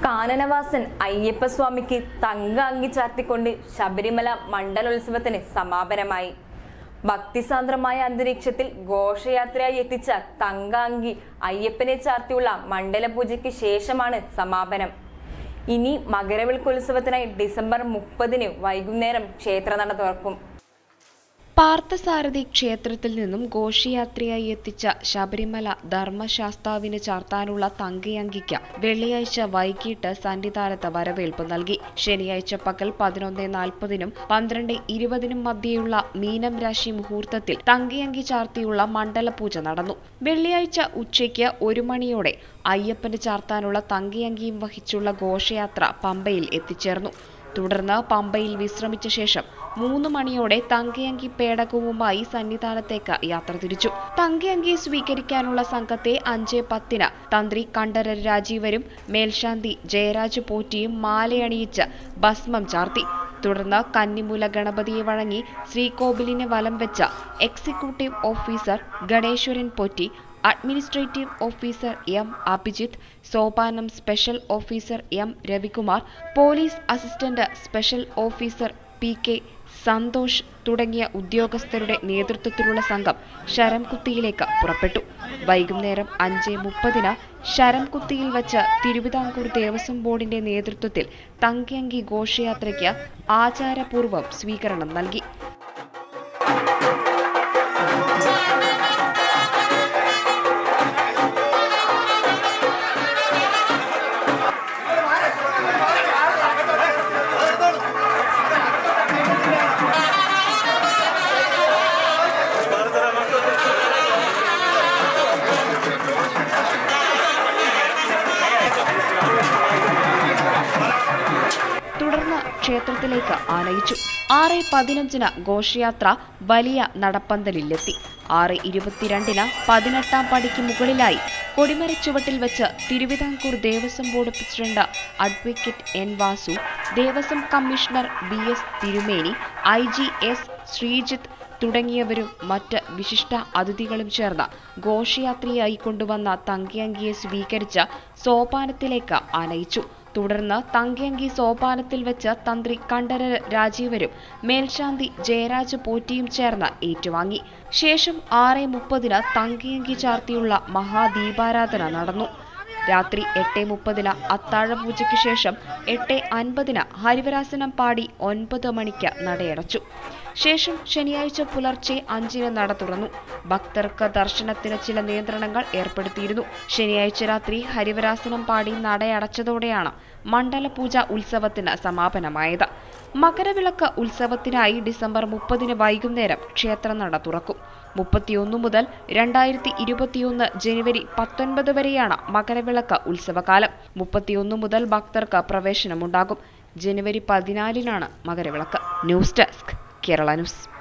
കാനനവാസൻ അയ്യപ്പസ്വാമിക്ക് തങ്ക അങ്കി ചാർത്തിക്കൊണ്ട് ശബരിമല മണ്ഡലോത്സവത്തിന് സമാപനമായി ഭക്തിസാന്ദ്രമായ അന്തരീക്ഷത്തിൽ ഘോഷയാത്രയായി എത്തിച്ച തങ്ക അങ്കി അയ്യപ്പനെ ചാർത്തിയുള്ള മണ്ഡലപൂജയ്ക്ക് ശേഷമാണ് സമാപനം ഇനി മകരവിളക്കോത്സവത്തിനായി ഡിസംബർ മുപ്പതിന് വൈകുന്നേരം ക്ഷേത്രനട തുറക്കും പാർത്ഥസാരഥി ക്ഷേത്രത്തിൽ നിന്നും ഘോഷയാത്രയായി എത്തിച്ച ശബരിമല ധർമ്മശാസ്താവിന് ചാർത്താനുള്ള തങ്കയങ്കിക്ക് വെള്ളിയാഴ്ച വൈകിട്ട് സന്നിധാനത്ത് വരവേൽപ്പ് നൽകി ശനിയാഴ്ച പകൽ പതിനൊന്ന് നാൽപ്പതിനും പന്ത്രണ്ട് ഇരുപതിനും മധ്യേയുള്ള മീനം രാശി മുഹൂർത്തത്തിൽ തങ്കയങ്കി ചാർത്തിയുള്ള മണ്ഡലപൂജ നടന്നു വെള്ളിയാഴ്ച ഉച്ചയ്ക്ക് ഒരു മണിയോടെ അയ്യപ്പന് ചാർത്താനുള്ള തങ്കയങ്കിയും വഹിച്ചുള്ള ഘോഷയാത്ര പമ്പയിൽ എത്തിച്ചേർന്നു തുടർന്ന് പമ്പയിൽ വിശ്രമിച്ച ശേഷം മൂന്ന് മണിയോടെ തങ്കയങ്കി പേടകവുമായി സന്നിധാനത്തേക്ക് യാത്ര തിരിച്ചു തങ്കയങ്കി സ്വീകരിക്കാനുള്ള സംഘത്തെ അഞ്ച് പത്തിന് തന്ത്രി കണ്ഠര രാജീവരും മേൽശാന്തി ജയരാജ് പോറ്റിയും മാലയണിയിച്ച് ഭസ്മം ചാർത്തി തുടർന്ന് കന്നിമൂല ഗണപതിയെ വഴങ്ങി ശ്രീകോവിലിന് വലം വെച്ച executive officer Ganeshwaran Potti administrative officer M Abhijith സോപാനം special officer M Ravikumar police assistant special officer P K Santhosh തുടങ്ങിയ ഉദ്യോഗസ്ഥരുടെ നേതൃത്വത്തിലുള്ള സംഘം ശരംകുത്തിയിലേക്ക് പുറപ്പെട്ടു വൈകുന്നേരം അഞ്ച് മുപ്പതിന് ശരംകുത്തിയിൽ വച്ച് തിരുവിതാംകൂർ ദേവസ്വം ബോർഡിന്റെ നേതൃത്വത്തിൽ തങ്കയങ്കി ഘോഷയാത്രയ്ക്ക് ആചാരപൂർവ്വം സ്വീകരണം നൽകി തുടർന്ന് ക്ഷേത്രത്തിലേക്ക് ആനയിച്ചു ആറ് പതിനഞ്ചിന് ഘോഷയാത്ര വലിയ നടപ്പന്തലിലെത്തി ആറ് ഇരുപത്തിരണ്ടിന് പതിനെട്ടാം പടിക്ക് മുകളിലായി കൊടിമരച്ചുവട്ടിൽ വെച്ച് Thiruvithamkoor Devaswom board president advocate N Vasu Devaswom commissioner B S Thirumeni I G S Sreejith തുടങ്ങിയവരും മറ്റ് വിശിഷ്ട അതിഥികളും ചേർന്ന് ഘോഷയാത്രയായി കൊണ്ടുവന്ന തങ്കയങ്കിയെ സ്വീകരിച്ച് സോപാനത്തിലേക്ക് ആനയിച്ചു തുടർന്ന് തങ്കയങ്കി സോപാനത്തിൽ വെച്ച് തന്ത്രി കണ്ഠര രാജീവരും മേൽശാന്തി ജയരാജ് പോറ്റിയും ചേർന്ന് ഏറ്റുവാങ്ങി ശേഷം ആറ് മുപ്പതിന് തങ്കയങ്കി ചാർത്തിയുള്ള മഹാദീപാരാധന നടന്നു രാത്രി എട്ട് മുപ്പതിന് അത്താഴപൂജയ്ക്ക് ശേഷം എട്ട് അൻപതിന് ഹരിവരാസനം പാടി ഒൻപത് മണിക്ക് നടയടച്ചു ശേഷം ശനിയാഴ്ച പുലർച്ചെ അഞ്ചിന് നട തുറന്നു ഭക്തർക്ക് ദർശനത്തിന് ചില നിയന്ത്രണങ്ങൾ ഏർപ്പെടുത്തിയിരുന്നു ശനിയാഴ്ച രാത്രി ഹരിവരാസനം പാടി നടയടച്ചതോടെയാണ് മണ്ഡലപൂജ ഉത്സവത്തിന് സമാപനമായത് മകരവിളക്ക് ഉത്സവത്തിനായി ഡിസംബർ മുപ്പതിന് വൈകുന്നേരം ക്ഷേത്രനട തുറക്കും മുപ്പത്തിയൊന്ന് മുതൽ രണ്ടായിരത്തി ഇരുപത്തിയൊന്ന് ജനുവരി പത്തൊൻപത് വരെയാണ് മകരവിളക്ക് ഉത്സവകാലം മുപ്പത്തിയൊന്ന് മുതൽ ഭക്തർക്ക് പ്രവേശനമുണ്ടാകും ജനുവരി പതിനാലിനാണ് മകരവിളക്ക് ന്യൂസ് ഡെസ്ക് കേരള ന്യൂസ്